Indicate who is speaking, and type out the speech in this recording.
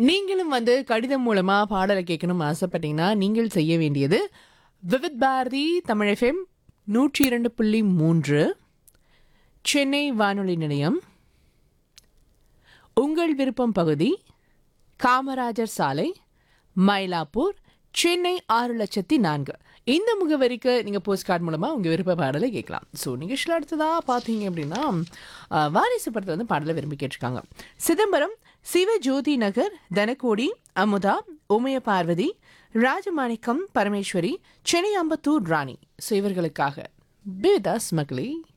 Speaker 1: நீங்களும் வந்து கடிதம் மூலமா பாடலை கேட்கணும் ஆசைப்பட்டீங்கன்னா நீங்கள் செய்ய வேண்டியது விவித் பாரதி தமிழ் எஃப்எம் நூற்றி இரண்டு புள்ளி மூன்று சென்னை வானொலி நிலையம் உங்கள் விருப்பம் பகுதி காமராஜர் சாலை மயிலாப்பூர் சென்னை ஆறு லட்சத்தி நான்கு இந்த முகவரிக்கு நீங்கள் போஸ்ட் கார்டு மூலமாக உங்கள் விருப்ப பாடலை கேட்கலாம் ஸோ நிகழ்ச்சியில் அடுத்ததாக பார்த்தீங்க அப்படின்னா அஹ், வாரிசு படத்தை வந்து பாடலை விரும்பி கேட்டிருக்காங்க சிதம்பரம் சிவஜோதி நகர் தனக்கோடி அமுதா உமைய பார்வதி ராஜமாணிக்கம் பரமேஸ்வரி சென்னை அம்பத்தூர் ராணி ஸோ இவர்களுக்காக பேதாஸ் மகளே